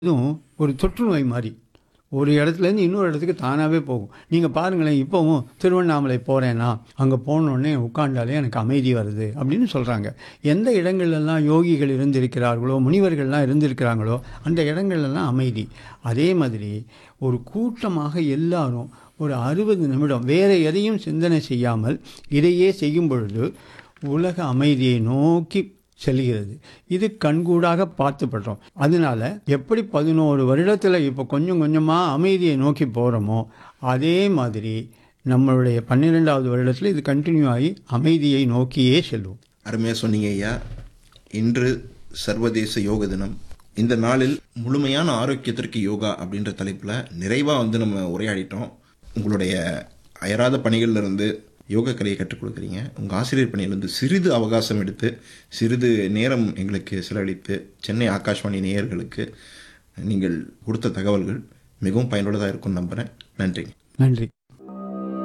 இதுவும் ஒரு தொற்று நோய் மாதிரி ஒரு இடத்துலேருந்து இன்னொரு இடத்துக்கு தானாகவே போகும் நீங்கள் பாருங்களேன் இப்போவும் திருவண்ணாமலை போகிறேன்னா அங்கே போனோடனே உட்காண்டாலே எனக்கு அமைதி வருது அப்படின்னு சொல்கிறாங்க எந்த இடங்கள்லாம் யோகிகள் இருந்திருக்கிறார்களோ முனிவர்கள்லாம் இருந்திருக்கிறாங்களோ அந்த இடங்கள்லாம் அமைதி அதே மாதிரி ஒரு கூட்டமாக எல்லாரும் ஒரு அறுபது நிமிடம் வேறு எதையும் சிந்தனை செய்யாமல் இதையே செய்யும் பொழுது உலக அமைதியை நோக்கி செல்கிறது இது கண்கூடாக பார்த்துப்படுறோம் அதனால எப்படி பதினோரு வருடத்தில் இப்போ கொஞ்சம் கொஞ்சமாக அமைதியை நோக்கி போகிறோமோ அதே மாதிரி நம்மளுடைய பன்னிரெண்டாவது வருடத்தில் இது கண்டினியூ ஆகி அமைதியை நோக்கியே செல்லும் அருமையாக சொன்னீங்க ஐயா இன்று சர்வதேச யோக தினம் இந்த நாளில் முழுமையான ஆரோக்கியத்திற்கு யோகா அப்படின்ற தலைப்பில் நிறைவாக வந்து நம்ம உரையாடிட்டோம் உங்களுடைய அயராத பணிகள்ல இருந்து யோக கலையை கற்றுக் கொடுக்குறீங்க உங்கள் ஆசிரியர் பணியிலிருந்து சிறிது அவகாசம் எடுத்து சிறிது நேரம் எங்களுக்கு செலவழித்து சென்னை ஆகாஷ்வாணி நேயர்களுக்கு நீங்கள் கொடுத்த தகவல்கள் மிகவும் பயனுள்ளதாக இருக்கும்னு நம்புகிறேன் நன்றிங்க நன்றி